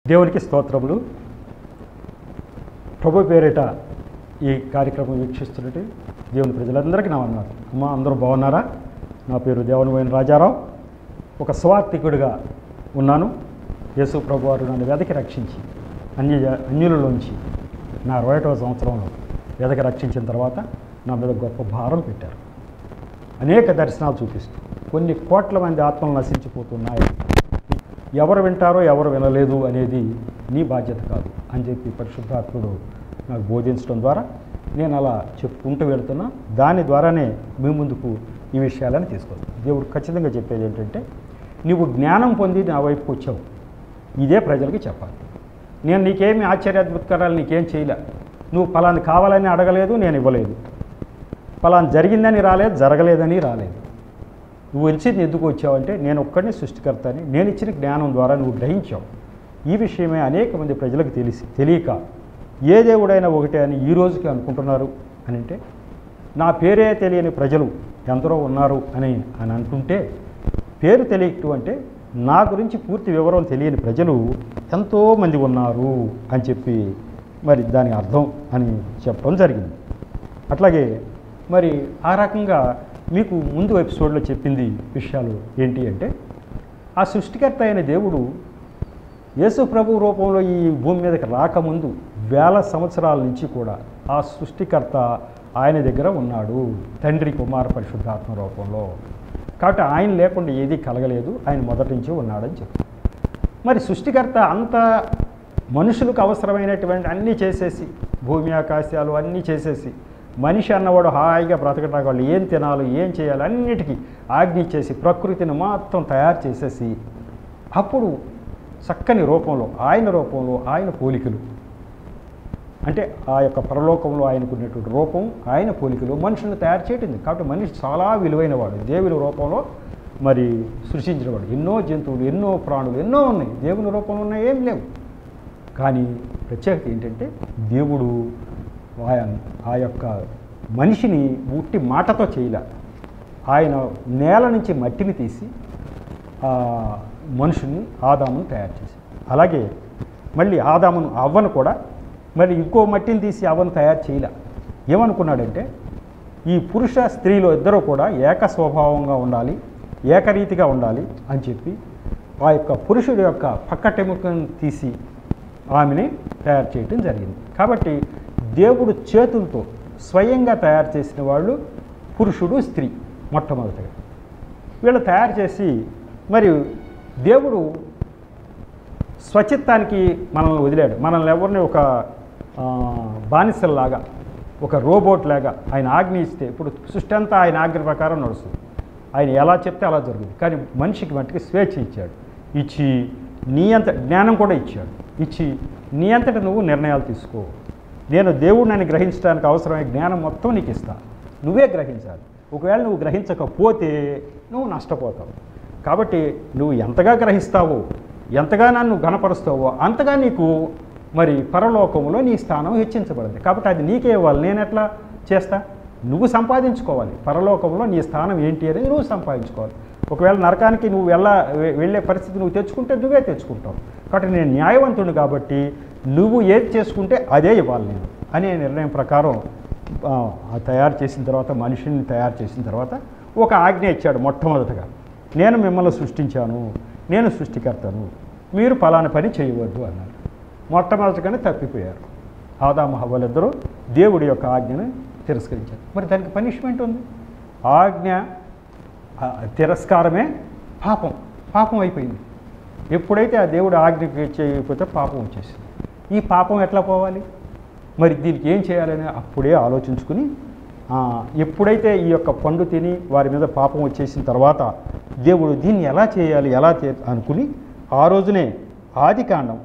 దేవునికి స్తోత్రములు ప్రభు పేరిట ఈ కార్యక్రమం వీక్షిస్తున్నట్టు దేవుని ప్రజలందరికీ నా వందనాలు అమ్మ అందరూ బాగున్నారా నా పేరు దేవనమైన రాజారావు ఒక స్వార్థికుడిగా ఉన్నాను యేసు ప్రభు వారు నన్ను వెదకి రక్షించి అన్య అన్యులలోంచి నా అరవై ఒకటవ సంవత్సరంలో వెదకి రక్షించిన తర్వాత నా మీద గొప్ప భారం పెట్టారు అనేక దర్శనాలు చూపిస్తూ కొన్ని కోట్ల మంది ఆత్మలు నశించిపోతున్నాయి ఎవరు వింటారో ఎవరు వినలేదు అనేది నీ బాధ్యత కాదు అని చెప్పి పరిశుద్ధాత్ముడు నాకు బోధించడం ద్వారా నేను అలా చెప్పుకుంటూ వెళుతున్నా దాని ద్వారానే మీ ముందుకు ఈ విషయాలను తీసుకొస్తాను దేవుడు ఖచ్చితంగా చెప్పేది ఏంటంటే నువ్వు జ్ఞానం పొంది నా వైపుకి వచ్చావు ఇదే ప్రజలకి చెప్పాలి నేను నీకేమి ఆశ్చర్యాద్భుతకరాలు నీకేం చేయలే నువ్వు ఫలాన్ని కావాలని అడగలేదు నేను ఇవ్వలేదు ఫలాన్ని జరిగిందని రాలేదు జరగలేదని రాలేదు నువ్వు వచ్చింది ఎందుకు వచ్చావంటే నేను ఒక్కడిని సృష్టికర్తని నేను ఇచ్చిన జ్ఞానం ద్వారా నువ్వు గ్రహించావు ఈ విషయమే అనేక మంది ప్రజలకు తెలిసి తెలియక ఏ దేవుడైనా ఒకటే అని ఈ రోజుకి అనుకుంటున్నారు అని అంటే నా పేరే తెలియని ప్రజలు ఎందరో ఉన్నారు అని అని అంటుంటే పేరు తెలియటం అంటే నా గురించి పూర్తి వివరం తెలియని ప్రజలు ఎంతోమంది ఉన్నారు అని చెప్పి మరి దాని అర్థం అని చెప్పడం జరిగింది అట్లాగే మరి ఆ రకంగా మీకు ముందు ఎపిసోడ్లో చెప్పింది విషయాలు ఏంటి అంటే ఆ సృష్టికర్త అయిన దేవుడు యేసు ప్రభు రూపంలో ఈ భూమి మీదకి రాకముందు వేల సంవత్సరాల నుంచి కూడా ఆ సృష్టికర్త ఆయన దగ్గర ఉన్నాడు తండ్రి కుమార పరిశుద్ధాత్మ రూపంలో కాబట్టి ఆయన లేకుండా ఏది కలగలేదు ఆయన మొదటి నుంచి ఉన్నాడని చెప్పి మరి సృష్టికర్త అంత మనుషులకు అవసరమైనటువంటి అన్నీ చేసేసి భూమి ఆకాశాలు అన్నీ చేసేసి మనిషి అన్నవాడు హాయిగా బ్రతకడానికి వాళ్ళు ఏం తినాలి ఏం చేయాలి అన్నిటికీ ఆజ్ఞ ఇచ్చేసి ప్రకృతిని మొత్తం తయారు చేసేసి అప్పుడు చక్కని రూపంలో ఆయన రూపంలో ఆయన పోలికలు అంటే ఆ యొక్క పరలోకంలో ఆయనకున్నటువంటి రూపం ఆయన పోలికలు మనుషులను తయారు చేయటం కాబట్టి మనిషి చాలా విలువైనవాడు దేవుని రూపంలో మరి సృష్టించినవాడు ఎన్నో జంతువులు ఎన్నో ప్రాణులు ఎన్నో ఉన్నాయి దేవుని రూపంలో ఉన్నాయి ఏం లేవు కానీ ప్రత్యేకత ఏంటంటే దేవుడు ఆయన ఆ యొక్క మనిషిని ఉట్టి మాటతో చేయలే ఆయన నేల నుంచి మట్టిని తీసి ఆ మనుషుని ఆదామును తయారు చేశారు అలాగే మళ్ళీ ఆదామును అవ్వను కూడా మరి ఇంకో మట్టిని తీసి అవ్వను తయారు చేయలే ఏమనుకున్నాడంటే ఈ పురుష స్త్రీలు ఇద్దరూ కూడా ఏక స్వభావంగా ఉండాలి ఏకరీతిగా ఉండాలి అని చెప్పి ఆ యొక్క పురుషుడి యొక్క పక్కటెముకను తీసి ఆమెని తయారు చేయటం జరిగింది కాబట్టి దేవుడు చేతులతో స్వయంగా తయారు చేసిన వాళ్ళు పురుషుడు స్త్రీ మొట్టమొదటిగా వీళ్ళు తయారు చేసి మరి దేవుడు స్వచిత్తానికి మనల్ని వదిలాడు మనల్ని ఎవరిని ఒక ఆ, బానిసల్లాగా ఒక రోబోట్ లాగా ఆయన ఆజ్ఞ ఇస్తే ఇప్పుడు సృష్టి అంతా ఆయన ఆజ్ఞ ప్రకారం నడుస్తుంది ఆయన ఎలా చెప్తే అలా జరుగుతుంది కానీ మనిషికి మట్టికి స్వేచ్ఛ ఇచ్చాడు ఇచ్చి నీ అంత జ్ఞానం కూడా ఇచ్చాడు ఇచ్చి నీ అంతట నువ్వు నిర్ణయాలు తీసుకో నేను దేవుడిని గ్రహించడానికి అవసరమైన జ్ఞానం మొత్తం నీకు ఇస్తా నువ్వే గ్రహించాలి ఒకవేళ నువ్వు గ్రహించకపోతే నువ్వు నష్టపోతావు కాబట్టి నువ్వు ఎంతగా గ్రహిస్తావో ఎంతగా నన్ను ఘనపరుస్తావో అంతగా నీకు మరి పరలోకంలో నీ స్థానం హెచ్చించబడింది కాబట్టి అది నీకే ఇవ్వాలి నేను ఎట్లా చేస్తా నువ్వు సంపాదించుకోవాలి పరలోకంలో నీ స్థానం ఏంటి అనేది నువ్వు సంపాదించుకోవాలి ఒకవేళ నరకానికి నువ్వు వెళ్ళ వె- వెళ్ళే పరిస్థితి నువ్వు తెచ్చుకుంటే నువ్వే తెచ్చుకుంటావు కాబట్టి నేను న్యాయవంతుడు కాబట్టి నువ్వు ఏది చేసుకుంటే అదే ఇవ్వాలి నేను అనే నిర్ణయం ప్రకారం ఆ, ఆ తయారు చేసిన తర్వాత మనిషిని తయారు చేసిన తర్వాత ఒక ఆజ్ఞ ఇచ్చాడు మొట్టమొదటగా నేను మిమ్మల్ని సృష్టించాను నేను సృష్టికర్తను మీరు ఫలానా పని చేయవద్దు అన్నాడు మొట్టమొదటిగానే తప్పిపోయారు ఆదాము హవ్వలిద్దరూ దేవుడి యొక్క ఆజ్ఞను తిరస్కరించారు మరి దానికి పనిష్మెంట్ ఉంది ఆజ్ఞ ఆ తిరస్కారమే పాపం పాపం అయిపోయింది ఎప్పుడైతే ఆ దేవుడు ఆజ్ఞ చేయకపోతే పాపం వచ్చేసింది ఈ పాపం ఎట్లా పోవాలి మరి దీనికి ఏం చేయాలని అప్పుడే ఆలోచించుకుని ఆ, ఎప్పుడైతే ఈ యొక్క పండు తిని వారి మీద పాపం వచ్చేసిన తర్వాత దేవుడు దీన్ని ఎలా చేయాలి ఎలా చే అనుకుని ఆ రోజునే ఆది కాండం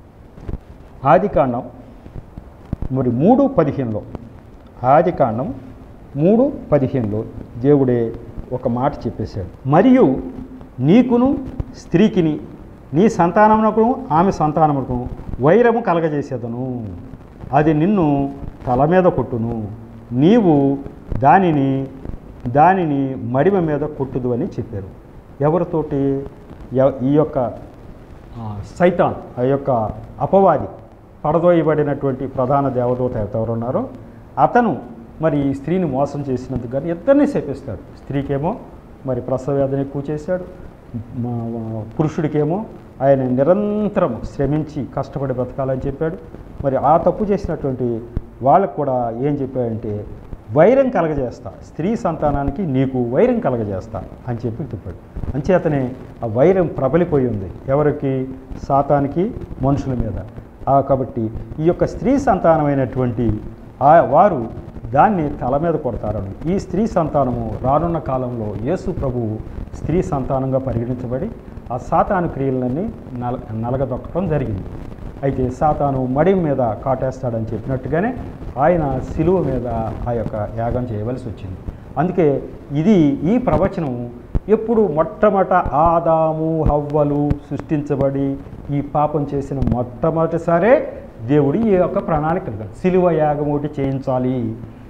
ఆది కాండం మరి మూడు పదిహేనులో ఆది కాండం మూడు పదిహేనులో దేవుడే ఒక మాట చెప్పేశాడు మరియు నీకును స్త్రీకిని నీ సంతానమునకు ఆమె సంతానమునకు వైరము కలగజేసేదను అది నిన్ను తల మీద కొట్టును నీవు దానిని దానిని మడిమ మీద కొట్టుదు అని చెప్పారు ఎవరితోటి ఎవ- ఈ యొక్క ఆ, సైతాన్ ఆ యొక్క అపవాది పడదోయబడినటువంటి ప్రధాన దేవదూత ఎవరున్నారో అతను మరి ఈ స్త్రీని మోసం చేసినందుకు కానీ ఇద్దరిని శపిస్తాడు స్త్రీకేమో మరి ప్రసవ వేదన ఎక్కువ చేశాడు మా- మా పురుషుడికేమో ఆయన నిరంతరం శ్రమించి కష్టపడి బతకాలని చెప్పాడు మరి ఆ తప్పు చేసినటువంటి వాళ్ళకు కూడా ఏం చెప్పాడంటే వైరం కలగజేస్తా స్త్రీ సంతానానికి నీకు వైరం కలగజేస్తా అని చెప్పి చెప్పాడు అంచేతనే ఆ వైరం ప్రబలిపోయి ఉంది ఎవరికి సాతానికి మనుషుల మీద ఆ కాబట్టి ఈ యొక్క స్త్రీ సంతానమైనటువంటి ఆ వారు దాన్ని తల మీద కొడతారని ఈ స్త్రీ సంతానము రానున్న కాలంలో యేసు ప్రభువు స్త్రీ సంతానంగా పరిగణించబడి ఆ సాతాను క్రియలన్నీ నల నలగదొక్కడం జరిగింది అయితే సాతాను మడి మీద కాటేస్తాడని చెప్పినట్టుగానే ఆయన శిలువ మీద ఆ యొక్క యాగం చేయవలసి వచ్చింది అందుకే ఇది ఈ ప్రవచనం ఎప్పుడు మొట్టమొదట ఆదాము హవ్వలు సృష్టించబడి ఈ పాపం చేసిన మొట్టమొదటిసారే దేవుడు ఈ యొక్క ప్రణాళిక శిలువ యాగం ఒకటి చేయించాలి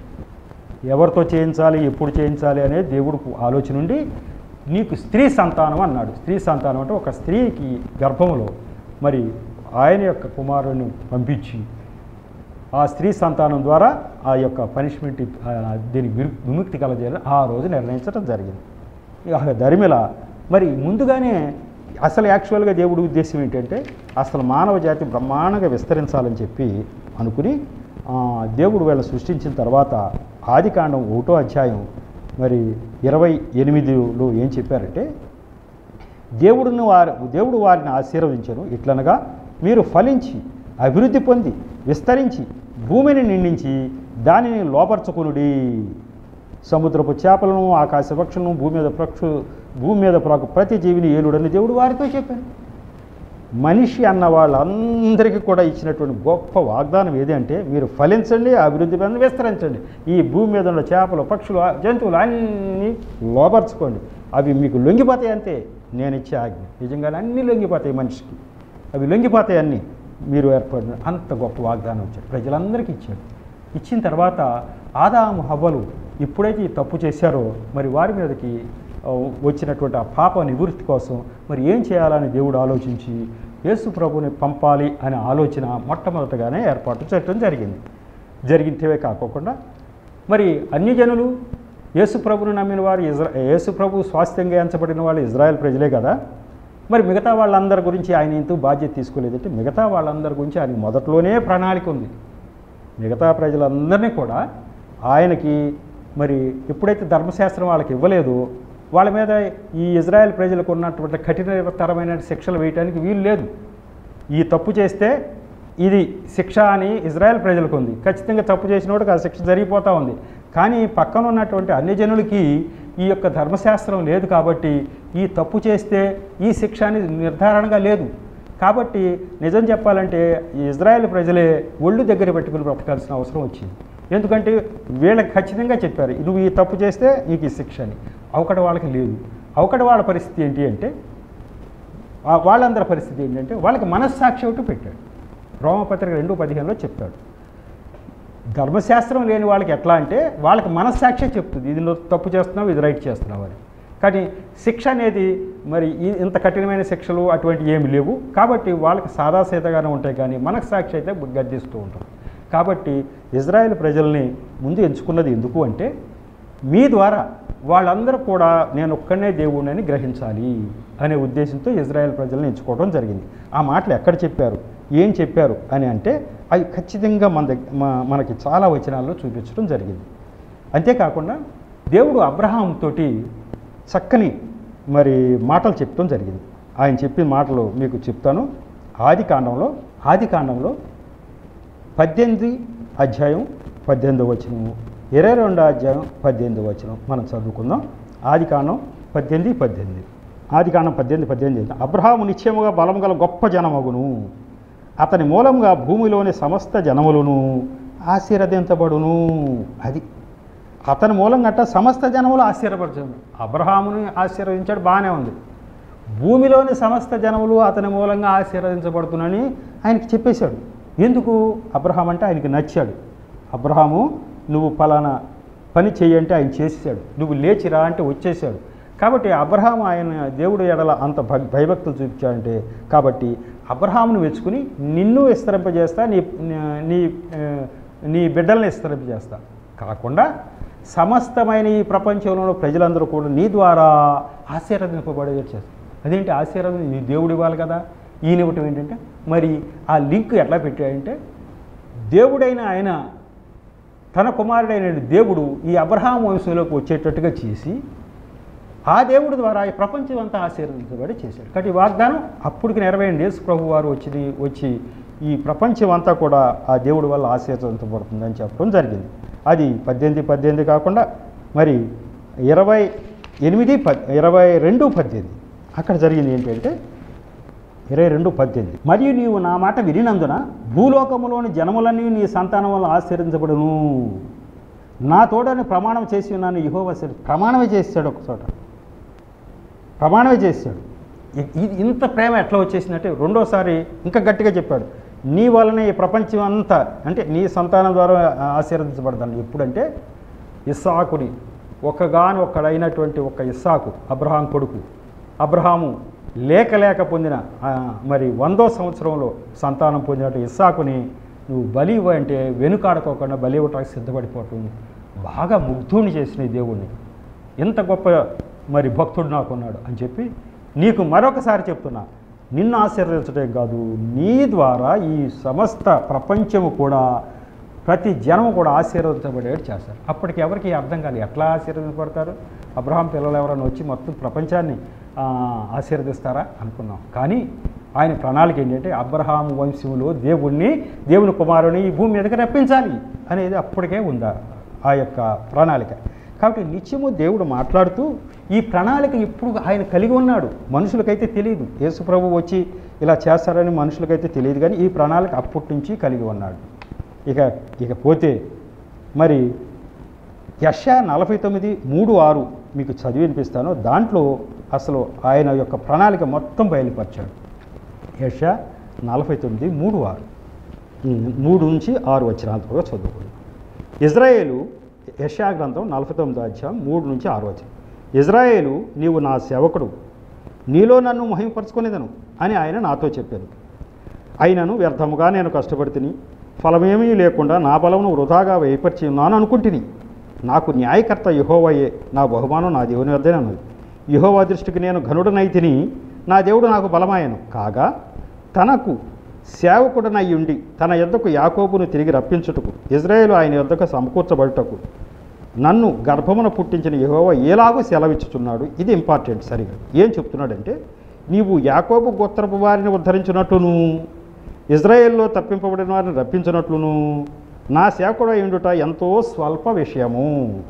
ఎవరితో చేయించాలి ఎప్పుడు చేయించాలి అనే దేవుడు ఆలోచన ఉండి నీకు స్త్రీ సంతానం అన్నాడు స్త్రీ సంతానం అంటే ఒక స్త్రీకి గర్భంలో మరి ఆయన యొక్క కుమారుని పంపించి ఆ స్త్రీ సంతానం ద్వారా ఆ యొక్క పనిష్మెంట్ ఆ, దీనికి విరు- విముక్తి కలజేయాలని ఆ రోజు నిర్ణయించడం జరిగింది ఇక ధర్మిల మరి ముందుగానే అసలు యాక్చువల్గా దేవుడి ఉద్దేశం ఏంటంటే అసలు మానవ జాతి బ్రహ్మాండంగా విస్తరించాలని చెప్పి అనుకుని ఆ, దేవుడు వీళ్ళని సృష్టించిన తర్వాత ఆదికాండం ఒకటో అధ్యాయం మరి ఇరవై ఎనిమిదిలో ఏం చెప్పారంటే దేవుడిని వారి దేవుడు వారిని ఆశీర్వదించను ఇట్లనగా మీరు ఫలించి అభివృద్ధి పొంది విస్తరించి భూమిని నిండించి దానిని లోపర్చుకునుడి సముద్రపు చేపలను ఆకాశ పక్షులను భూమి మీద పక్షు భూమి మీద ప్రాకు ప్రతి జీవిని ఏలుడని దేవుడు వారితో చెప్పారు మనిషి అన్న వాళ్ళందరికీ కూడా ఇచ్చినటువంటి గొప్ప వాగ్దానం ఏది అంటే మీరు ఫలించండి అభివృద్ధి పొంది విస్తరించండి ఈ భూమి మీద ఉన్న చేపలు పక్షులు ఆ జంతువులు అన్నీ లోపరుచుకోండి అవి మీకు లొంగిపోతాయి అంతే నేను ఇచ్చే ఆజ్ఞ నిజంగానే అన్నీ లొంగిపోతాయి మనిషికి అవి లొంగిపోతాయి అన్నీ మీరు ఏర్పడిన అంత గొప్ప వాగ్దానం ఇచ్చాడు ప్రజలందరికీ ఇచ్చాడు ఇచ్చిన తర్వాత ఆదాము హవ్వలు ఎప్పుడైతే ఈ తప్పు చేశారో మరి వారి మీదకి ఆ, వచ్చినటువంటి ఆ పాప నివృత్తి కోసం మరి ఏం చేయాలని దేవుడు ఆలోచించి యేసు ప్రభుని పంపాలి అనే ఆలోచన మొట్టమొదటగానే ఏర్పాటు చేయటం జరిగింది జరిగితే కాకోకుండా మరి అన్యజనులు యేసు ప్రభుని నమ్మిన వారు ఇజ్రా యేసు ప్రభు స్వాస్థ్యంగా ఎంచబడిన వాళ్ళు ఇజ్రాయెల్ ప్రజలే కదా మరి మిగతా వాళ్ళందరి గురించి ఆయన ఎందుకు బాధ్యత తీసుకోలేదంటే మిగతా వాళ్ళందరి గురించి ఆయన మొదట్లోనే ప్రణాళిక ఉంది మిగతా ప్రజలందరినీ కూడా ఆయనకి మరి ఎప్పుడైతే ధర్మశాస్త్రం వాళ్ళకి ఇవ్వలేదో వాళ్ళ మీద ఈ ఇజ్రాయెల్ ప్రజలకు ఉన్నటువంటి కఠినతరమైన శిక్షలు వేయడానికి వీలు లేదు ఈ తప్పు చేస్తే ఇది శిక్ష అని ఇజ్రాయెల్ ప్రజలకు ఉంది ఖచ్చితంగా తప్పు చేసినోడికి ఆ శిక్ష జరిగిపోతూ ఉంది కానీ పక్కన ఉన్నటువంటి అన్ని జనులకి ఈ యొక్క ధర్మశాస్త్రం లేదు కాబట్టి ఈ తప్పు చేస్తే ఈ శిక్ష అనేది నిర్ధారణగా లేదు కాబట్టి నిజం చెప్పాలంటే ఈ ఇజ్రాయెల్ ప్రజలే ఒళ్ళు దగ్గర పెట్టుకుని బ్రతకాల్సిన అవసరం వచ్చింది ఎందుకంటే వీళ్ళకి ఖచ్చితంగా చెప్పారు నువ్వు ఈ తప్పు చేస్తే నీకు ఈ శిక్ష అని అవకడ వాళ్ళకి లేదు అవకడ వాళ్ళ పరిస్థితి ఏంటి అంటే ఆ- వాళ్ళందరి పరిస్థితి ఏంటంటే వాళ్ళకి మనస్సాక్షి ఒకటి పెట్టాడు రోమపత్రిక రెండు పదిహేనులో చెప్తాడు ధర్మశాస్త్రం లేని వాళ్ళకి ఎట్లా అంటే వాళ్ళకి మనస్సాక్షి చెప్తుంది ఇది నువ్వు తప్పు చేస్తున్నావు ఇది రైట్ చేస్తున్నావు అని కానీ శిక్ష అనేది మరి ఈ- ఇంత కఠినమైన శిక్షలు అటువంటి ఏమి లేవు కాబట్టి వాళ్ళకి సాదాసీతగానే ఉంటాయి కానీ మనకు సాక్షి అయితే గద్దిస్తూ ఉంటాం కాబట్టి ఇజ్రాయెల్ ప్రజల్ని ముందు ఎంచుకున్నది ఎందుకు అంటే మీ ద్వారా వాళ్ళందరూ కూడా నేను ఒక్కనే దేవుడిని గ్రహించాలి అనే ఉద్దేశంతో ఇజ్రాయెల్ ప్రజల్ని ఎంచుకోవడం జరిగింది ఆ మాటలు ఎక్కడ చెప్పారు ఏం చెప్పారు అని అంటే అవి ఖచ్చితంగా మన దగ్గ మ- మనకి చాలా వచనాల్లో చూపించడం జరిగింది అంతేకాకుండా దేవుడు అబ్రహాం తోటి చక్కని మరి మాటలు చెప్పడం జరిగింది ఆయన చెప్పిన మాటలు మీకు చెప్తాను ఆది కాండంలో ఆది కాండంలో పద్దెనిమిది అధ్యాయం పద్దెనిమిది వచనము ఇరవై రెండో అధ్యాయం పద్దెనిమిది వచనం మనం చదువుకుందాం ఆది కాండం పద్దెనిమిది పద్దెనిమిది ఆది కాండం పద్దెనిమిది పద్దెనిమిది అబ్రహాము నిశ్చయముగా బలం గల గొప్ప జనమగును అతని మూలంగా భూమిలోని సమస్త జనములను ఆశీర్వదించబడును అది అతని మూలంగా అట్ట సమస్త జనములు ఆశీర్వపరచు అబ్రహాముని ఆశీర్వదించాడు బాగానే ఉంది భూమిలోని సమస్త జనములు అతని మూలంగా ఆశీర్వదించబడుతున్నాని ఆయనకి చెప్పేశాడు ఎందుకు అబ్రహాం అంటే ఆయనకి నచ్చాడు అబ్రహాము నువ్వు పలానా పని చెయ్యంటే ఆయన చేసేసాడు నువ్వు లేచిరా అంటే వచ్చేసాడు కాబట్టి అబ్రహాం ఆయన దేవుడు ఎడల అంత భ భయభక్తులు చూపించాడంటే కాబట్టి అబ్రహామును మెచ్చుకుని నిన్ను విస్తరింపజేస్తా నీ నీ ఆ, నీ బిడ్డల్ని విస్తరింపజేస్తా కాకుండా సమస్తమైన ఈ ప్రపంచంలో ఉన్న ప్రజలందరూ కూడా నీ ద్వారా ఆశీర్వదింపబడేది చేస్తారు అదేంటి ఆశీర్వాదం నీ దేవుడు ఇవ్వాలి కదా ఈయన ఇవ్వటం ఏంటంటే మరి ఆ లింక్ ఎట్లా పెట్టాడంటే దేవుడైన ఆయన తన కుమారుడైన దేవుడు ఈ అబ్రహాం వంశంలోకి వచ్చేటట్టుగా చేసి ఆ దేవుడి ద్వారా ఈ ప్రపంచం అంతా ఆశీర్వదించబడి చేశాడు కాబట్టి ఈ వాగ్దానం అప్పటికి నెరవేయండి యేసు ప్రభు వారు వచ్చి వచ్చి ఈ ప్రపంచం అంతా కూడా ఆ దేవుడి వల్ల ఆశీర్వదించబడుతుందని చెప్పడం జరిగింది అది పద్దెనిమిది పద్దెనిమిది కాకుండా మరి ఇరవై ఎనిమిది పద్ ఇరవై రెండు పద్దెనిమిది అక్కడ జరిగింది ఏంటంటే ఇరవై రెండు పద్దెనిమిది మరియు నీవు నా మాట వినినందున భూలోకములోని జనములన్నీ నీ సంతానం వల్ల ఆశీర్వదించబడును నా తోడని ప్రమాణం చేసి ఉన్నాను యహోవ ప్రమాణమే చేశాడు ఒక చోట ప్రమాణమే చేశాడు ఇ- ఇది ఇంత ప్రేమ ఎట్లా వచ్చేసిందంటే రెండోసారి ఇంకా గట్టిగా చెప్పాడు నీ వలనే ఈ ప్రపంచం అంతా అంటే నీ సంతానం ద్వారా ఆశీర్వదించబడతాను ఎప్పుడంటే ఇస్సాకుని ఒకగాని ఒక్కడైనటువంటి ఒక ఇస్సాకు అబ్రహాం కొడుకు అబ్రహాము లేక లేక పొందిన ఆ, మరి వందో సంవత్సరంలో సంతానం పొందినట్టు ఇస్సాకుని నువ్వు బలి ఇవ్వ అంటే వెనుకాడుకోకుండా బలి ఇవ్వటానికి సిద్ధపడిపోవటం బాగా ముగ్ధుని చేసిన ఈ దేవుణ్ణి ఇంత గొప్ప మరి భక్తుడు నాకున్నాడు అని చెప్పి నీకు మరొకసారి చెప్తున్నా నిన్ను ఆశీర్వదించడం కాదు నీ ద్వారా ఈ సమస్త ప్రపంచము కూడా ప్రతి జనం కూడా ఆశీర్వదించబడేది చేస్తారు అప్పటికి ఎవరికి అర్థం కాదు ఎట్లా ఆశీర్వదించబడతారు అబ్రహాం పిల్లలు ఎవరైనా వచ్చి మొత్తం ప్రపంచాన్ని ఆ, ఆశీర్వదిస్తారా అనుకున్నాం కానీ ఆయన ప్రణాళిక ఏంటంటే అబ్రహాం వంశంలో దేవుణ్ణి దేవుని కుమారుని ఈ భూమి మీదకి రప్పించాలి అనేది అప్పటికే ఉందా ఆ యొక్క ప్రణాళిక కాబట్టి నిత్యము దేవుడు మాట్లాడుతూ ఈ ప్రణాళిక ఇప్పుడు ఆయన కలిగి ఉన్నాడు మనుషులకైతే తెలియదు యేసుప్రభు వచ్చి ఇలా చేస్తారని మనుషులకైతే తెలియదు కానీ ఈ ప్రణాళిక అప్పటి నుంచి కలిగి ఉన్నాడు ఇక ఇక పోతే మరి యశ నలభై తొమ్మిది మూడు ఆరు మీకు చదివి వినిపిస్తాను దాంట్లో అసలు ఆయన యొక్క ప్రణాళిక మొత్తం బయలుపరిచాడు యశ నలభై తొమ్మిది మూడు ఆరు ఉమ్, మూడు నుంచి ఆరు వచ్చినాలతో కూడా చదువుకుందాం ఇజ్రాయేలు యశా గ్రంథం నలభై తొమ్మిదో అధ్యాయం మూడు నుంచి ఆరు వచ్చిన ఇజ్రాయేలు నీవు నా సేవకుడు నీలో నన్ను మహిమపరచుకునేదను అని ఆయన నాతో చెప్పాను అయినను వ్యర్థముగా నేను కష్టపడితిని ఫలమేమీ లేకుండా నా బలమును వృధాగా వేయపరిచి ఉన్నాను అనుకుంటుని నాకు న్యాయకర్త యహోవయే నా బహుమానం నా దేవుని వద్దనే ఉన్నది యహోవా దృష్టికి నేను ఘనుడనైతిని నా దేవుడు నాకు బలమాయను కాగా తనకు సేవకుడనై ఉండి తన యొద్దకు యాకోబును తిరిగి రప్పించుటకు ఇజ్రాయేలు ఆయన యొద్దకు సమకూర్చబడుటకు నన్ను గర్భమున పుట్టించిన యెహోవా ఎలాగో సెలవిచ్చుచున్నాడు ఇది ఇంపార్టెంట్ సరిగా ఏం చెప్తున్నాడంటే నీవు యాకోబు గోత్రపు వారిని ఉద్ధరించినట్లును ఇజ్రాయెల్లో తప్పింపబడిన వారిని రప్పించినట్లును నా సేవకుడు ఉండుట ఎంతో స్వల్ప విషయము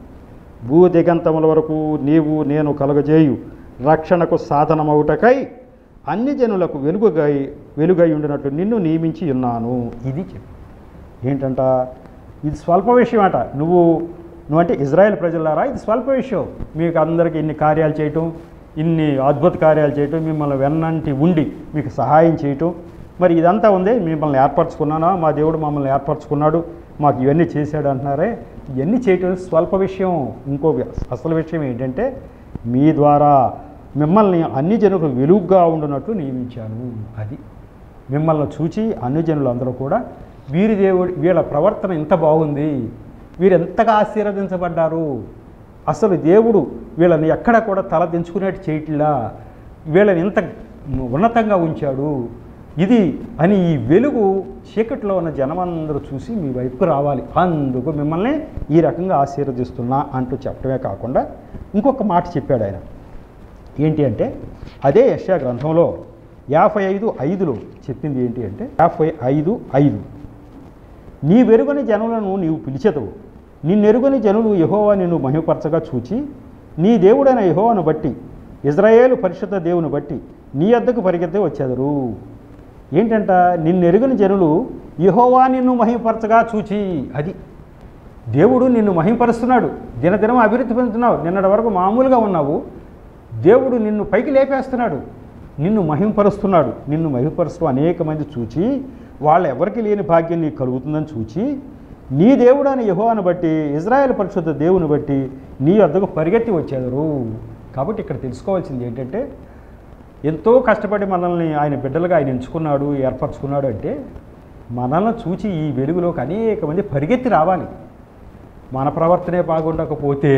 భూ దిగంతముల వరకు నీవు నేను కలుగజేయు రక్షణకు సాధనమవుటకై అన్ని జనులకు వెలుగుగై వెలుగై ఉండినట్లు నిన్ను నియమించి ఉన్నాను ఇది చెప్పు ఏంటంట ఇది స్వల్ప విషయం అట నువ్వు నువ్వంటే ఇజ్రాయెల్ ప్రజలారా ఇది స్వల్ప విషయం మీకు అందరికీ ఇన్ని కార్యాలు చేయటం ఇన్ని అద్భుత కార్యాలు చేయటం మిమ్మల్ని వెన్నంటి ఉండి మీకు సహాయం చేయటం మరి ఇదంతా ఉంది మిమ్మల్ని ఏర్పరచుకున్నానా మా దేవుడు మమ్మల్ని ఏర్పరచుకున్నాడు మాకు ఇవన్నీ చేశాడు అంటున్నారే ఇవన్నీ చేయటం స్వల్ప విషయం ఇంకో వి- అసలు విషయం ఏంటంటే మీ ద్వారా మిమ్మల్ని అన్ని జనులకు వెలుగుగా ఉండునట్లు నియమించాను అది మిమ్మల్ని చూచి అన్ని జనులందరూ కూడా వీరి దేవుడి వీళ్ళ ప్రవర్తన ఇంత బాగుంది వీరు ఎంతగా ఆశీర్వదించబడ్డారు అసలు దేవుడు వీళ్ళని ఎక్కడ కూడా తల దించుకునేట్టు చేయట్లా వీళ్ళని ఇంత ఉన్నతంగా ఉంచాడు ఇది అని ఈ వెలుగు చీకట్లో ఉన్న జనమందరూ చూసి మీ వైపుకు రావాలి అందుకు మిమ్మల్ని ఈ రకంగా ఆశీర్వదిస్తున్నా అంటూ చెప్పడమే కాకుండా ఇంకొక మాట చెప్పాడు ఆయన ఏంటి అంటే అదే యశా గ్రంథంలో యాభై ఐదు ఐదులో చెప్పింది ఏంటి అంటే యాభై ఐదు ఐదు నీ వెరుగని జనులను నీవు పిలిచెదవు నిన్నెరుగని జనులు యహోవా నిన్ను మహిమపరచగా చూచి నీ దేవుడైన యహోవాను బట్టి ఇజ్రాయేలు పరిశుద్ధ దేవుని బట్టి నీ వద్దకు పరిగెత్తే వచ్చేదరు ఏంటంట నిన్నెరుగని జనులు యహోవా నిన్ను మహిమపరచగా చూచి అది దేవుడు నిన్ను మహింపరుస్తున్నాడు దినదినం అభివృద్ధి పొందుతున్నావు నిన్నటి వరకు మామూలుగా ఉన్నావు దేవుడు నిన్ను పైకి లేపేస్తున్నాడు నిన్ను మహింపరుస్తున్నాడు నిన్ను మహింపరుస్తూ అనేక మంది చూచి వాళ్ళ ఎవరికి లేని భాగ్యం నీకు కలుగుతుందని చూచి నీ దేవుడు అని యహోవాను బట్టి ఇజ్రాయెల్ పరిశుద్ధ దేవుని బట్టి నీ వద్దకు పరిగెత్తి వచ్చేదరు కాబట్టి ఇక్కడ తెలుసుకోవాల్సింది ఏంటంటే ఎంతో కష్టపడి మనల్ని ఆయన బిడ్డలుగా ఆయన ఎంచుకున్నాడు ఏర్పరచుకున్నాడు అంటే మనల్ని చూచి ఈ వెలుగులోకి అనేక మంది పరిగెత్తి రావాలి మన ప్రవర్తనే బాగుండకపోతే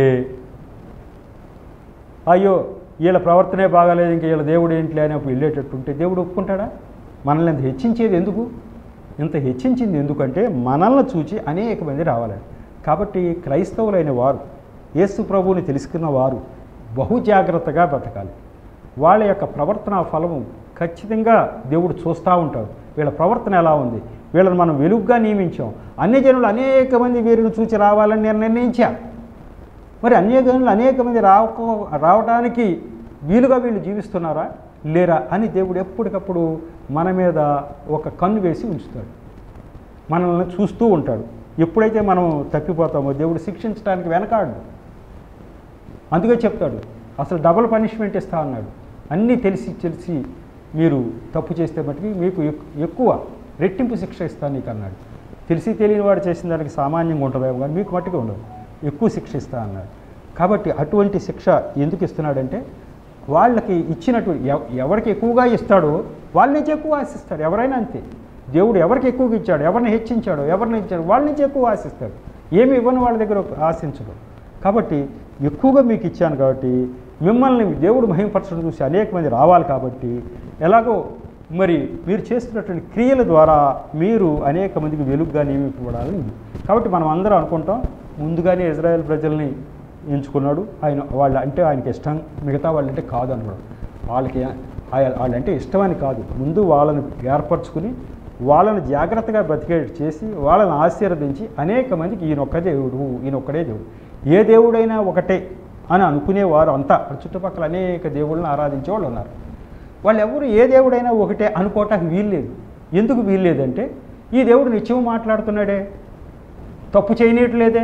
అయ్యో వీళ్ళ ప్రవర్తనే బాగాలేదు ఇంక వీళ్ళ దేవుడు ఏంటి అని అప్పుడు వెళ్ళేటట్టుంటే దేవుడు ఒప్పుకుంటాడా మనల్ని ఇంత హెచ్చించేది ఎందుకు ఇంత హెచ్చించింది ఎందుకంటే మనల్ని చూచి అనేక మంది రావాలని కాబట్టి క్రైస్తవులైన వారు యేసు ప్రభువుని తెలుసుకున్న వారు బహు జాగ్రత్తగా బ్రతకాలి వాళ్ళ యొక్క ప్రవర్తన ఫలము ఖచ్చితంగా దేవుడు చూస్తూ ఉంటాడు వీళ్ళ ప్రవర్తన ఎలా ఉంది వీళ్ళని మనం వెలుగుగా నియమించాం అన్ని జనులు అనేక మంది వీరిని చూచి రావాలని నేను నిర్ణయించా మరి అనేక జనులు అనేక మంది రావకో రావడానికి వీలుగా వీళ్ళు జీవిస్తున్నారా లేరా అని దేవుడు ఎప్పటికప్పుడు మన మీద ఒక కన్ను వేసి ఉంచుతాడు మనల్ని చూస్తూ ఉంటాడు ఎప్పుడైతే మనం తప్పిపోతామో దేవుడు శిక్షించడానికి వెనకాడు అందుకే చెప్తాడు అసలు డబుల్ పనిష్మెంట్ ఇస్తా అన్నాడు అన్నీ తెలిసి తెలిసి మీరు తప్పు చేస్తే మటుకి మీకు ఎక్- ఎక్కువ రెట్టింపు శిక్ష ఇస్తాను నీకు అన్నాడు తెలిసి తెలియని వాడు చేసిన దానికి సామాన్యంగా ఉంటుందేమో కానీ మీకు మట్టుకు ఉండదు ఎక్కువ శిక్ష ఇస్తా అన్నాడు కాబట్టి అటువంటి శిక్ష ఎందుకు ఇస్తున్నాడంటే వాళ్ళకి ఇచ్చినట్టు ఎవ- ఎవరికి ఎక్కువగా ఇస్తాడో వాళ్ళ నుంచి ఎక్కువ ఆశిస్తాడు ఎవరైనా అంతే దేవుడు ఎవరికి ఎక్కువగా ఇచ్చాడు ఎవరిని హెచ్చించాడో ఎవరిని ఇచ్చాడు వాళ్ళ నుంచి ఎక్కువ ఆశిస్తాడు ఏమి ఇవ్వని వాళ్ళ దగ్గర ఆశించడు కాబట్టి ఎక్కువగా మీకు ఇచ్చాను కాబట్టి మిమ్మల్ని దేవుడు మహిమపరచడం చూసి అనేక మంది రావాలి కాబట్టి ఎలాగో మరి మీరు చేస్తున్నటువంటి క్రియల ద్వారా మీరు అనేక మందికి వెలుగుగా నియమింపబడాలని ఉంది కాబట్టి మనం అందరం అనుకుంటాం ముందుగానే ఇజ్రాయెల్ ప్రజల్ని ఎంచుకున్నాడు ఆయన వాళ్ళు అంటే ఆయనకి ఇష్టం మిగతా వాళ్ళంటే కాదు అనుకోవడం వాళ్ళకి ఆయ- వాళ్ళంటే ఇష్టమని కాదు ముందు వాళ్ళని ఏర్పరచుకుని వాళ్ళని జాగ్రత్తగా బ్రతికేట్ చేసి వాళ్ళని ఆశీర్వదించి అనేక మందికి ఈయనొక్క దేవుడు ఈయనొక్కడే దేవుడు ఏ దేవుడైనా ఒకటే అని అనుకునేవారు అంతా అక్కడ చుట్టుపక్కల అనేక దేవుళ్ళని ఆరాధించే వాళ్ళు ఉన్నారు వాళ్ళు ఎవరు ఏ దేవుడైనా ఒకటే అనుకోవటానికి వీల్లేదు ఎందుకు వీల్లేదంటే ఈ దేవుడు నిత్యం మాట్లాడుతున్నాడే తప్పు చేయనట్లేదే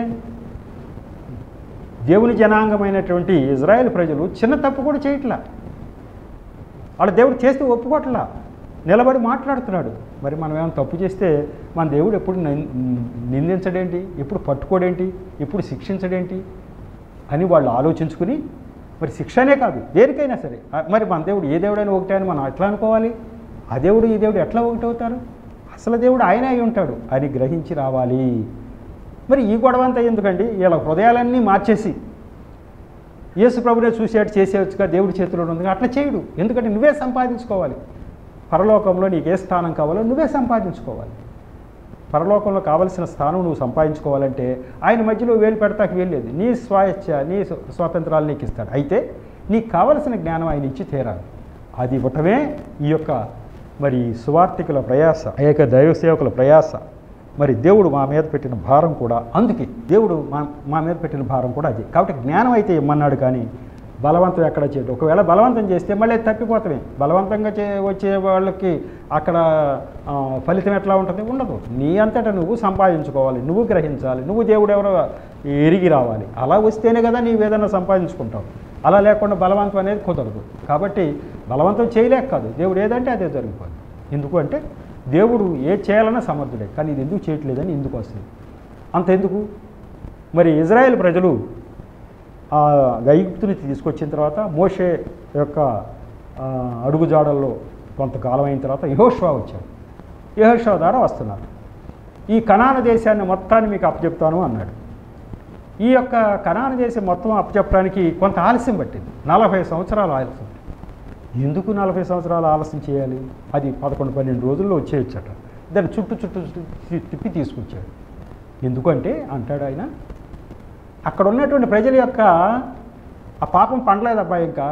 దేవుని జనాంగమైనటువంటి ఇజ్రాయెల్ ప్రజలు చిన్న తప్పు కూడా చేయట్లా వాళ్ళ దేవుడు చేస్తే ఒప్పుకోవట్లా నిలబడి మాట్లాడుతున్నాడు మరి మనం ఏమైనా తప్పు చేస్తే మన దేవుడు ఎప్పుడు నిం- నిందించడేంటి ఎప్పుడు పట్టుకోడేంటి ఎప్పుడు శిక్షించడేంటి అని వాళ్ళు ఆలోచించుకుని మరి శిక్షనే కాదు దేనికైనా సరే ఆ, మరి మన దేవుడు ఏ దేవుడైనా ఒకటే అని మనం ఎట్లా అనుకోవాలి ఆ దేవుడు ఈ దేవుడు ఎట్లా ఒకటి అవుతారు అసలు దేవుడు ఆయన అయి ఉంటాడు అని గ్రహించి రావాలి మరి ఈ గొడవ అంతా ఎందుకండి ఇలా హృదయాలన్నీ మార్చేసి యేసు ప్రభునే చూసేట్టు చేసేవచ్చుగా దేవుడి చేతిలో ఉంది అట్లా చేయడు ఎందుకంటే నువ్వే సంపాదించుకోవాలి పరలోకంలో నీకు ఏ స్థానం కావాలో నువ్వే సంపాదించుకోవాలి పరలోకంలో కావలసిన స్థానం నువ్వు సంపాదించుకోవాలంటే ఆయన మధ్యలో వేలు పెడతాకి వెళ్ళలేదు నీ స్వాయచ్చ నీ స్వ- స్వాతంత్రాలు నీకు ఇస్తాడు అయితే నీకు కావలసిన జ్ఞానం ఆయన ఇచ్చి తీరాలి అది ఇవ్వటమే ఈ యొక్క మరి సువార్థికుల ప్రయాస ఆ యొక్క దైవ సేవకుల ప్రయాస మరి దేవుడు మా మీద పెట్టిన భారం కూడా అందుకే దేవుడు మా మా మీద పెట్టిన భారం కూడా అది కాబట్టి జ్ఞానం అయితే ఇమ్మన్నాడు కానీ బలవంతం ఎక్కడ చేయడు ఒకవేళ బలవంతం చేస్తే మళ్ళీ తప్పిపోతామే బలవంతంగా చే వచ్చే వాళ్ళకి అక్కడ ఆ, ఫలితం ఎట్లా ఉంటుంది ఉండదు నీ అంతటా నువ్వు సంపాదించుకోవాలి నువ్వు గ్రహించాలి నువ్వు దేవుడు ఎవరో ఎరిగి రావాలి అలా వస్తేనే కదా నీవు ఏదైనా సంపాదించుకుంటావు అలా లేకుండా బలవంతం అనేది కుదరదు కాబట్టి బలవంతం చేయలేక కాదు దేవుడు ఏదంటే అదే జరిగిపోతుంది ఎందుకు అంటే దేవుడు ఏ చేయాలన్నా సమర్థుడే కానీ ఇది ఎందుకు చేయట్లేదని ఎందుకు వస్తుంది అంత ఎందుకు మరి ఇజ్రాయెల్ ప్రజలు ఆ ఐగుప్తుని తీసుకొచ్చిన తర్వాత మోషే యొక్క ఆ, అడుగుజాడల్లో కొంతకాలం అయిన తర్వాత యహోష్వా వచ్చాడు యహోష్వా ద్వారా వస్తున్నారు ఈ కనాన దేశాన్ని మొత్తాన్ని మీకు అప్పచెప్తాను అన్నాడు ఈ యొక్క కనాన దేశం మొత్తం అప్పచెప్పడానికి కొంత ఆలస్యం పట్టింది నలభై సంవత్సరాలు ఆలస్యం ఎందుకు నలభై సంవత్సరాలు ఆలస్యం చేయాలి అది పదకొండు పన్నెండు రోజుల్లో వచ్చేయచ్చట దాన్ని చుట్టూ చుట్టూ చుట్టూ తి- తిప్పి తీసుకొచ్చాడు ఎందుకంటే అంటాడు ఆయన అక్కడ ఉన్నటువంటి ప్రజల యొక్క ఆ పాపం పండలేదు అబ్బాయి ఇంకా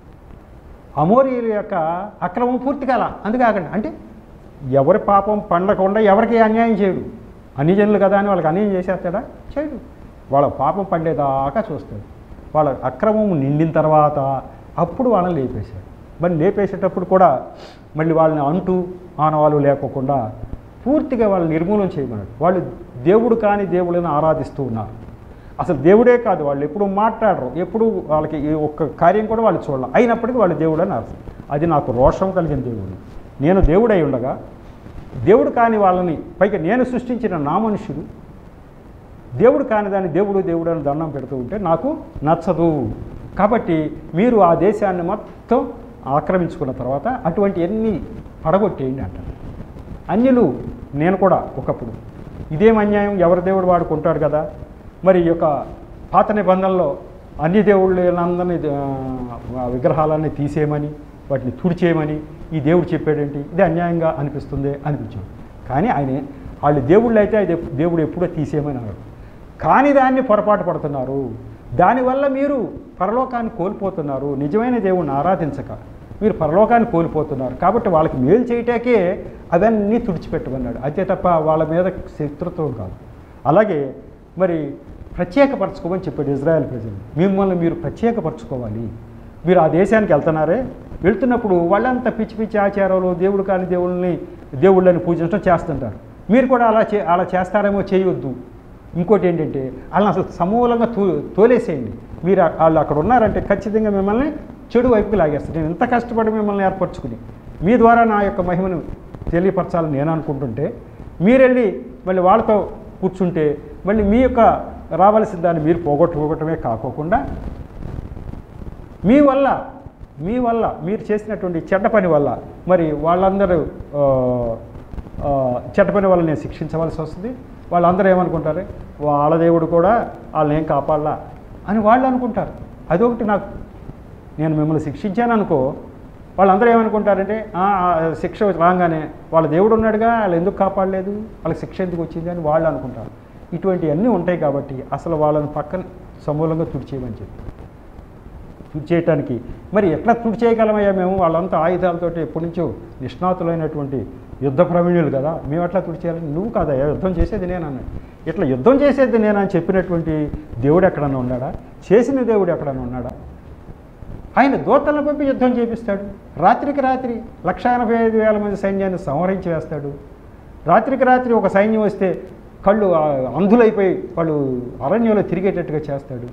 అమోరీయుల యొక్క అక్రమం పూర్తి కాల అందుకాకండి అంటే ఎవరి పాపం పండకుండా ఎవరికి అన్యాయం చేయడు అన్ని జనులు కదా అని వాళ్ళకి అన్యాయం చేసేస్తాడా చేయడు వాళ్ళ పాపం పండేదాకా చూస్తాడు వాళ్ళ అక్రమం నిండిన తర్వాత అప్పుడు వాళ్ళని లేపేశాడు మరి లేపేసేటప్పుడు కూడా మళ్ళీ వాళ్ళని అంటూ ఆనవాళ్ళు లేకోకుండా పూర్తిగా వాళ్ళని నిర్మూలన చేయమన్నాడు వాళ్ళు దేవుడు కాని దేవుళ్ళని ఆరాధిస్తూ ఉన్నారు అసలు దేవుడే కాదు వాళ్ళు ఎప్పుడు మాట్లాడరు ఎప్పుడు వాళ్ళకి ఈ ఒక్క కార్యం కూడా వాళ్ళు చూడాలి అయినప్పటికీ వాళ్ళు దేవుడు అని అర్థం అది నాకు రోషం కలిగిన దేవుడు నేను దేవుడై ఉండగా దేవుడు కాని వాళ్ళని పైగా నేను సృష్టించిన నా మనుషులు దేవుడు కాని దాన్ని దేవుడు దేవుడు అని దండం పెడుతూ ఉంటే నాకు నచ్చదు కాబట్టి మీరు ఆ దేశాన్ని మొత్తం ఆక్రమించుకున్న తర్వాత అటువంటి ఎన్ని పడగొట్టేయండి అంటారు అన్యులు నేను కూడా ఒకప్పుడు ఇదేం అన్యాయం ఎవరి దేవుడు వాడుకుంటాడు కదా మరి ఈ యొక్క పాత నిబంధనలో అన్ని దేవుళ్ళందరినీ ఆ, విగ్రహాలన్నీ తీసేయమని వాటిని తుడిచేయమని ఈ దేవుడు చెప్పాడేంటి ఇది అన్యాయంగా అనిపిస్తుంది అనిపించాడు కానీ ఆయన వాళ్ళు దేవుళ్ళు అయితే అది దేవుడు ఎప్పుడో తీసేయమని అన్నాడు కానీ దాన్ని పొరపాటు పడుతున్నారు దానివల్ల మీరు పరలోకాన్ని కోల్పోతున్నారు నిజమైన దేవుణ్ణి ఆరాధించక మీరు పరలోకాన్ని కోల్పోతున్నారు కాబట్టి వాళ్ళకి మేలు చేయటాకే అవన్నీ తుడిచిపెట్టమన్నాడు అంతే తప్ప వాళ్ళ మీద శత్రుత్వం కాదు అలాగే మరి ప్రత్యేకపరచుకోమని చెప్పాడు ఇజ్రాయెల్ ప్రజలు మిమ్మల్ని మీరు ప్రత్యేకపరచుకోవాలి మీరు ఆ దేశానికి వెళ్తున్నారే వెళ్తున్నప్పుడు వాళ్ళంతా పిచ్చి పిచ్చి ఆచారాలు దేవుడు కాని దేవుళ్ళని దేవుళ్ళని పూజించడం చేస్తుంటారు మీరు కూడా అలా చే అలా చేస్తారేమో చేయొద్దు ఇంకోటి ఏంటంటే వాళ్ళని అసలు సమూలంగా తో తోలేసేయండి మీరు ఆ- వాళ్ళు అక్కడ ఉన్నారంటే ఖచ్చితంగా మిమ్మల్ని చెడు వైపుకి లాగేస్తారు నేను ఇంత కష్టపడి మిమ్మల్ని ఏర్పరచుకుని మీ ద్వారా నా యొక్క మహిమను తెలియపరచాలని నేను అనుకుంటుంటే మీరెళ్ళి మళ్ళీ వాళ్ళతో కూర్చుంటే మళ్ళీ మీ యొక్క రావాల్సిన దాన్ని మీరు పోగొట్టుకోవటమే కాకోకుండా మీ వల్ల మీ వల్ల మీరు చేసినటువంటి చెడ్డ పని వల్ల మరి వాళ్ళందరూ ఆ, ఆ, చెడ్డ పని వల్ల నేను శిక్షించవలసి వస్తుంది వాళ్ళందరూ ఏమనుకుంటారు వాళ్ళ దేవుడు కూడా వాళ్ళని ఏం కాపాడలా అని వాళ్ళు అనుకుంటారు అదొకటి నాకు నేను మిమ్మల్ని శిక్షించాను అనుకో వాళ్ళందరూ ఏమనుకుంటారంటే "ఆ, ఆ, శిక్ష రాగానే వాళ్ళ దేవుడు ఉన్నాడుగా వాళ్ళు ఎందుకు కాపాడలేదు వాళ్ళకి శిక్ష ఎందుకు వచ్చింది అని వాళ్ళు అనుకుంటారు ఇటువంటివన్నీ ఉంటాయి కాబట్టి అసలు వాళ్ళని పక్కన సమూలంగా తుడిచేయమని చెప్పి తుడిచేయటానికి మరి ఎట్లా తుడిచేయగలమయ్యా మేము వాళ్ళంతా ఆయుధాలతోటి ఎప్పటి నుంచో నిష్ణాతులైనటువంటి యుద్ధ ప్రవీణులు కదా మేము ఎట్లా తుడిచేయాలని నువ్వు కాదయ్యా యుద్ధం చేసేది నేను అన్నాడు ఇట్లా యుద్ధం చేసేది నేను అని చెప్పినటువంటి దేవుడు ఎక్కడన్నా ఉన్నాడా చేసిన దేవుడు ఎక్కడన్నా ఉన్నాడా ఆయన దూతలను పంపి యుద్ధం చేపిస్తాడు రాత్రికి రాత్రి లక్ష ఎనభై ఐదు వేల మంది సైన్యాన్ని సంహరించి వేస్తాడు రాత్రికి రాత్రి ఒక సైన్యం వస్తే కళ్ళు ఆ, అంధులైపోయి వాళ్ళు అరణ్యంలో తిరిగేటట్టుగా చేస్తాడు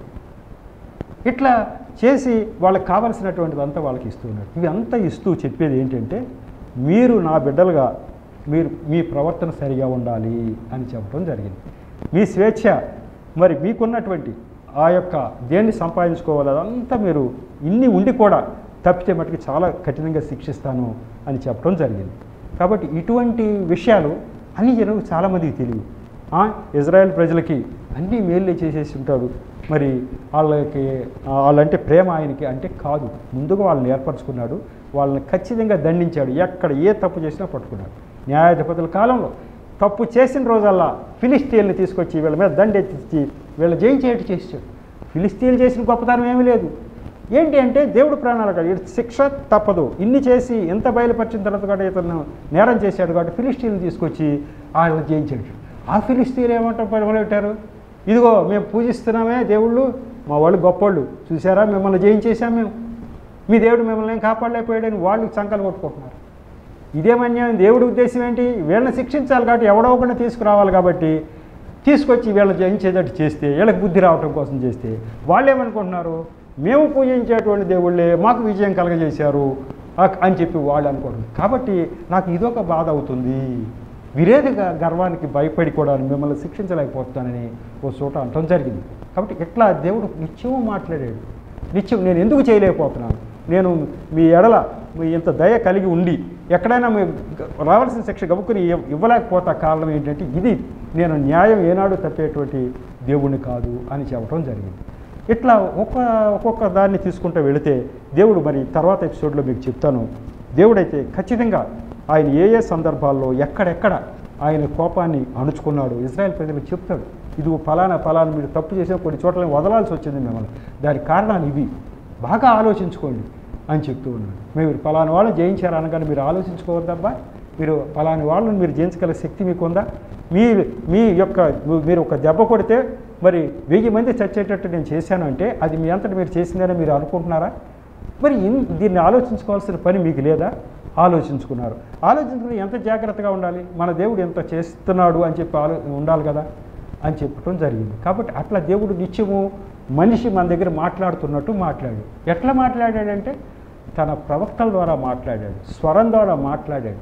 ఇట్లా చేసి వాళ్ళకి కావలసినటువంటిదంతా వాళ్ళకి ఇస్తున్నాడు ఇవి అంతా ఇస్తూ చెప్పేది ఏంటంటే మీరు నా బిడ్డలుగా మీరు మీ ప్రవర్తన సరిగా ఉండాలి అని చెప్పడం జరిగింది మీ స్వేచ్ఛ మరి మీకున్నటువంటి ఆ యొక్క దేన్ని సంపాదించుకోవాలి అదంతా మీరు ఇన్ని ఉండి కూడా తప్పితే మటుకు చాలా కఠినంగా శిక్షిస్తాను అని చెప్పడం జరిగింది కాబట్టి ఇటువంటి విషయాలు అన్ని జనం చాలామందికి తెలియదు ఆ, ఇజ్రాయెల్ ప్రజలకి అన్నీ మేళ్ళే చేసేసి ఉంటాడు మరి వాళ్ళకి ఆ, వాళ్ళంటే ప్రేమ ఆయనకి అంటే కాదు ముందుగా వాళ్ళని ఏర్పరచుకున్నాడు వాళ్ళని ఖచ్చితంగా దండించాడు ఎక్కడ ఏ తప్పు చేసినా పట్టుకున్నాడు న్యాయాధిపతుల కాలంలో తప్పు చేసిన రోజల్లా ఫిలిస్తీన్లు తీసుకొచ్చి వీళ్ళ మీద దండెత్తించి వీళ్ళ జయించేట్టు చేసాడు ఫిలిస్తీన్లు చేసిన గొప్పతనం ఏమీ లేదు ఏంటి అంటే దేవుడు ప్రాణాలు కాదు ఇటు శిక్ష తప్పదు ఇన్ని చేసి ఎంత బయలుపరిచిన తర్వాత కూడా ఇతను నేరం చేశాడు కాబట్టి ఫిలిస్తీన్లు తీసుకొచ్చి వాళ్ళని జయించాడు ఆ ఫిలిస్తీన్ ఏమంటారు మొదలెట్టారు ఇదిగో మేము పూజిస్తున్నామే దేవుళ్ళు మా వాళ్ళు గొప్పోళ్ళు చూసారా మిమ్మల్ని జయించేశాం మేము మీ దేవుడు మిమ్మల్ని ఏం కాపాడలేకపోయాడని వాళ్ళు సంకలు కొట్టుకుంటున్నారు ఇదేమన్యాయం దేవుడి ఉద్దేశం ఏంటి వీళ్ళని శిక్షించాలి కాబట్టి ఎవడో ఒకరిని తీసుకురావాలి కాబట్టి తీసుకొచ్చి వీళ్ళని జయించేటట్టు చేస్తే వీళ్ళకి బుద్ధి రావటం కోసం చేస్తే వాళ్ళు ఏమనుకుంటున్నారు మేము పూజించేటువంటి దేవుళ్ళే మాకు విజయం కలగజేశారు ఆ- అని చెప్పి వాళ్ళు అనుకుంటున్నారు కాబట్టి నాకు ఇదొక బాధ అవుతుంది విరేదిగా గర్వానికి భయపడి కూడా మిమ్మల్ని శిక్షించలేకపోతున్నానని ఓ చోట అనటం జరిగింది కాబట్టి ఇట్లా దేవుడు నిత్యము మాట్లాడాడు నిత్యం నేను ఎందుకు చేయలేకపోతున్నాను నేను మీ ఎడల మీ ఇంత దయ కలిగి ఉండి ఎక్కడైనా మీ గ- రావాల్సిన శిక్ష గబుకుని ఇవ్వ- ఇవ్వలేకపోతా కారణం ఏంటంటే ఇది నేను న్యాయం ఏనాడు తప్పేటువంటి దేవుణ్ణి కాదు అని చెప్పడం జరిగింది ఇట్లా ఒక్క ఒక్కొక్క దాన్ని తీసుకుంటూ వెళితే దేవుడు మరి తర్వాత ఎపిసోడ్లో మీకు చెప్తాను దేవుడైతే ఖచ్చితంగా ఆయన ఏ ఏ సందర్భాల్లో ఎక్కడెక్కడ ఆయన కోపాన్ని అణుచుకున్నాడు ఇజ్రాయెల్ ప్రజలకు చెప్తాడు ఇది ఫలానా ఫలానా మీరు తప్పు చేసిన కొన్ని చోట్ల వదలాల్సి వచ్చింది మిమ్మల్ని దానికి కారణాలు ఇవి బాగా ఆలోచించుకోండి అని చెప్తూ ఉన్నాడు మీరు ఫలాని వాళ్ళని జయించారు అనగానే మీరు ఆలోచించుకోవద్దబ్బా మీరు ఫలాని వాళ్ళని మీరు జయించగల శక్తి మీకు ఉందా మీ మీ యొక్క మీరు ఒక దెబ్బ కొడితే మరి వెయ్యి మంది చచ్చేటట్టు నేను చేశాను అంటే అది మీ అంతటి మీరు చేసిందని మీరు అనుకుంటున్నారా మరి ఇన్- దీన్ని ఆలోచించుకోవాల్సిన పని మీకు లేదా ఆలోచించుకున్నారు ఆలోచించుకుని ఎంత జాగ్రత్తగా ఉండాలి మన దేవుడు ఎంత చేస్తున్నాడు అని చెప్పి ఆలో ఉండాలి కదా అని చెప్పడం జరిగింది కాబట్టి అట్లా దేవుడు నిత్యము మనిషి మన దగ్గర మాట్లాడుతున్నట్టు మాట్లాడాడు ఎట్లా మాట్లాడాడంటే తన ప్రవక్తల ద్వారా మాట్లాడాడు స్వరం ద్వారా మాట్లాడాడు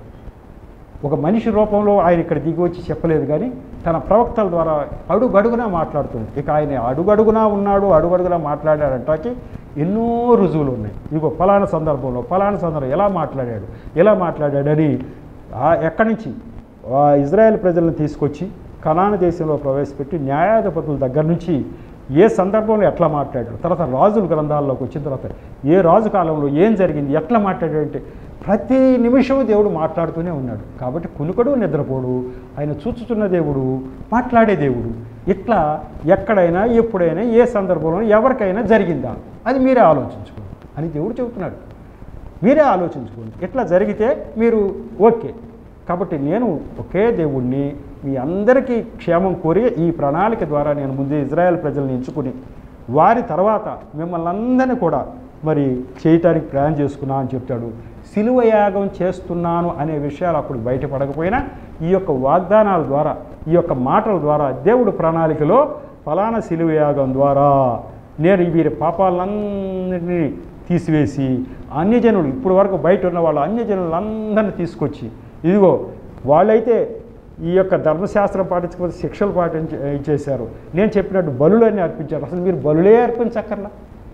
ఒక మనిషి రూపంలో ఆయన ఇక్కడ దిగి వచ్చి చెప్పలేదు కానీ తన ప్రవక్తల ద్వారా అడుగడుగునా మాట్లాడుతుంది ఇక ఆయన అడుగడుగునా ఉన్నాడు అడుగడుగునా మాట్లాడాడంటాకి ఎన్నో రుజువులు ఉన్నాయి ఇదిగో ఫలానా సందర్భంలో ఫలానా సందర్భం ఎలా మాట్లాడాడు ఎలా మాట్లాడాడని ఆ ఎక్కడి నుంచి ఆ ఇజ్రాయెల్ ప్రజలను తీసుకొచ్చి కనాన దేశంలో ప్రవేశపెట్టి న్యాయాధిపతుల దగ్గర నుంచి ఏ సందర్భంలో ఎట్లా మాట్లాడాడు తర్వాత రాజుల గ్రంథాల్లోకి వచ్చిన తర్వాత ఏ రాజు కాలంలో ఏం జరిగింది ఎట్లా మాట్లాడాడంటే ప్రతి నిమిషం దేవుడు మాట్లాడుతూనే ఉన్నాడు కాబట్టి కునుకడు నిద్రపోడు ఆయన చూచుతున్న దేవుడు మాట్లాడే దేవుడు ఇట్లా ఎక్కడైనా ఎప్పుడైనా ఏ సందర్భంలో ఎవరికైనా జరిగిందా అది మీరే ఆలోచించుకోండి అని దేవుడు చెబుతున్నాడు మీరే ఆలోచించుకోండి ఇట్లా జరిగితే మీరు ఓకే కాబట్టి నేను ఒకే దేవుణ్ణి మీ అందరికీ క్షేమం కోరి ఈ ప్రణాళిక ద్వారా నేను ముందే ఇజ్రాయెల్ ప్రజల్ని ఎంచుకుని వారి తర్వాత మిమ్మల్ని అందరినీ కూడా మరి చేయటానికి ప్లాన్ చేసుకున్నా అని చెప్తాడు సిలువ యాగం చేస్తున్నాను అనే విషయాలు అప్పుడు బయటపడకపోయినా ఈ యొక్క వాగ్దానాల ద్వారా ఈ యొక్క మాటల ద్వారా దేవుడు ప్రణాళికలో ఫలానా సిలువ యాగం ద్వారా నేను వీరి పాపాలన్నింటినీ తీసివేసి అన్యజనులు ఇప్పుడు వరకు బయట ఉన్న వాళ్ళ అన్యజనులందరినీ తీసుకొచ్చి ఇదిగో వాళ్ళైతే ఈ యొక్క ధర్మశాస్త్రం పాటించకపోతే శిక్షలు పాటించ ఇచ్చేశారు నేను చెప్పినట్టు బలులన్నీ అర్పించారు అసలు మీరు బలులే అర్పించక్కర్లా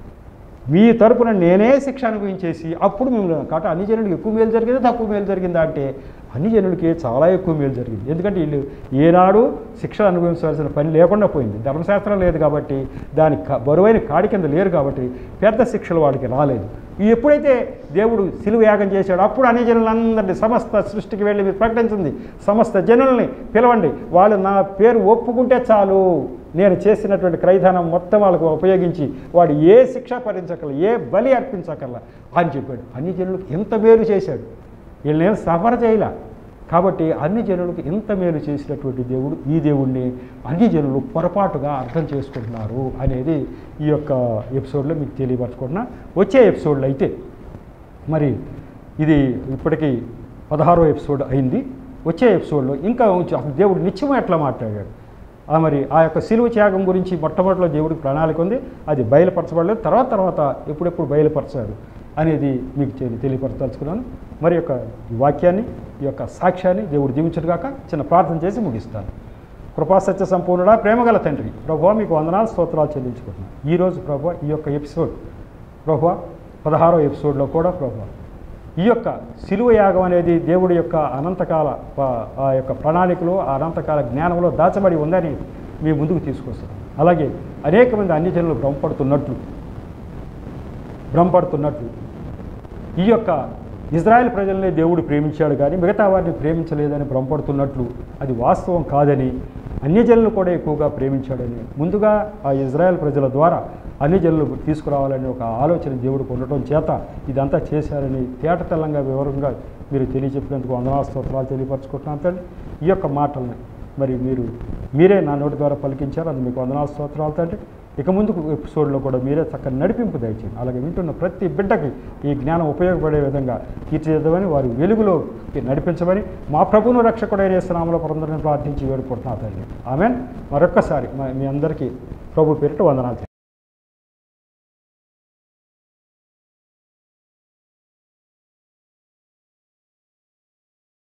మీ తరపున నేనే శిక్ష అనుభవించేసి అప్పుడు మిమ్మల్ని కాబట్టి అన్ని జనుడికి ఎక్కువ మేలు జరిగిందా తక్కువ మేలు జరిగిందా అంటే అన్ని జనుడికి చాలా ఎక్కువ మేలు జరిగింది ఎందుకంటే వీళ్ళు ఏనాడు శిక్ష అనుభవించవలసిన పని లేకుండా పోయింది ధర్మశాస్త్రం లేదు కాబట్టి దాని క- బరువైన కాడి కింద లేరు కాబట్టి పెద్ద శిక్షలు వాడికి రాలేదు ఈ ఎప్పుడైతే దేవుడు సిలువ యాగం చేశాడో అప్పుడు అన్ని జనులందరినీ సమస్త సృష్టికి వెళ్ళి మీరు ప్రకటించింది సమస్త జనుల్ని పిలవండి వాళ్ళు నా పేరు ఒప్పుకుంటే చాలు నేను చేసినటువంటి క్రైదానం మొత్తం వాళ్ళకు ఉపయోగించి వాడు ఏ శిక్ష భరించకల్లా ఏ బలి అర్పించకల్లా అని చెప్పాడు అన్ని జనులకు ఎంత మేలు చేశాడు వీళ్ళనేం సఫర్ చేయలే కాబట్టి అన్ని జనులకు ఇంత మేలు చేసినటువంటి దేవుడు ఈ దేవుణ్ణి అన్ని జనులు పొరపాటుగా అర్థం చేసుకుంటున్నారు అనేది ఈ యొక్క ఎపిసోడ్లో మీకు తెలియపరచుకుంటున్నా వచ్చే ఎపిసోడ్లో అయితే మరి ఇది ఇప్పటికీ పదహారో ఎపిసోడ్ అయింది వచ్చే ఎపిసోడ్లో ఇంకా ఉంచి అసలు దేవుడు నిత్యం ఎట్లా మాట్లాడాడు ఆ మరి ఆ యొక్క సిలువ త్యాగం గురించి మొట్టమొదటిలో దేవుడికి ప్రణాళిక ఉంది అది బయలుపరచబడలేదు తర్వాత తర్వాత ఎప్పుడెప్పుడు బయలుపరచాడు అనేది మీకు తెలి- తెలియపరచదలుచుకున్నాను మరి యొక్క ఈ వాక్యాన్ని ఈ యొక్క సాక్ష్యాన్ని దేవుడు దీవించడుగాక చిన్న ప్రార్థన చేసి ముగిస్తాను కృపా సత్య సంపూర్ణుడా ప్రేమగల తండ్రి ప్రభు మీకు వందనాలు స్తోత్రాలు చెల్లించుకుంటున్నాను ఈరోజు ప్రభు ఈ యొక్క ఎపిసోడ్ ప్రభు పదహారో ఎపిసోడ్లో కూడా ప్రభు ఈ యొక్క సిలువ యాగం అనేది దేవుడి యొక్క అనంతకాల ప- ఆ యొక్క ప్రణాళికలో ఆ అనంతకాల జ్ఞానంలో దాచబడి ఉందని మీ ముందుకు తీసుకొస్తున్నాం అలాగే అనేక మంది అన్ని జనులు భ్రమపడుతున్నట్లు భ్రమపడుతున్నట్లు ఈ యొక్క ఇజ్రాయెల్ ప్రజల్ని దేవుడు ప్రేమించాడు కానీ మిగతా వారిని ప్రేమించలేదని భ్రమపడుతున్నట్లు అది వాస్తవం కాదని అన్యజనులు కూడా ఎక్కువగా ప్రేమించాడని ముందుగా ఆ ఇజ్రాయెల్ ప్రజల ద్వారా అన్యజనులు తీసుకురావాలని ఒక ఆలోచన దేవుడికి ఉండటం చేత ఇదంతా చేశారని తేటతెల్లంగా వివరంగా మీరు తెలియచెప్పినందుకు వందనాల స్తోత్రాలు తెలియపరచుకుంటున్నాను తండ్రి ఈ యొక్క మాటల్ని మరి మీరు మీరే నా నోటి ద్వారా పలికించారు అది మీకు వందనాల స్తోత్రాలు తండ్రి ఇక ముందుకు ఎపిసోడ్లో కూడా మీరే చక్కని నడిపింపు దయచేయండి అలాగే వింటున్న ప్రతి బిడ్డకి ఈ జ్ఞానం ఉపయోగపడే విధంగా తీర్చిదిద్దమని వారి వెలుగులో నడిపించమని మా ప్రభువును రక్షకుడైన స్నామంలో పొందరని ప్రార్థించి వేడుకుంటున్నా తండ్రి ఆమె మరొక్కసారి మా- మీ అందరికీ ప్రభు పేరిట వందనాలు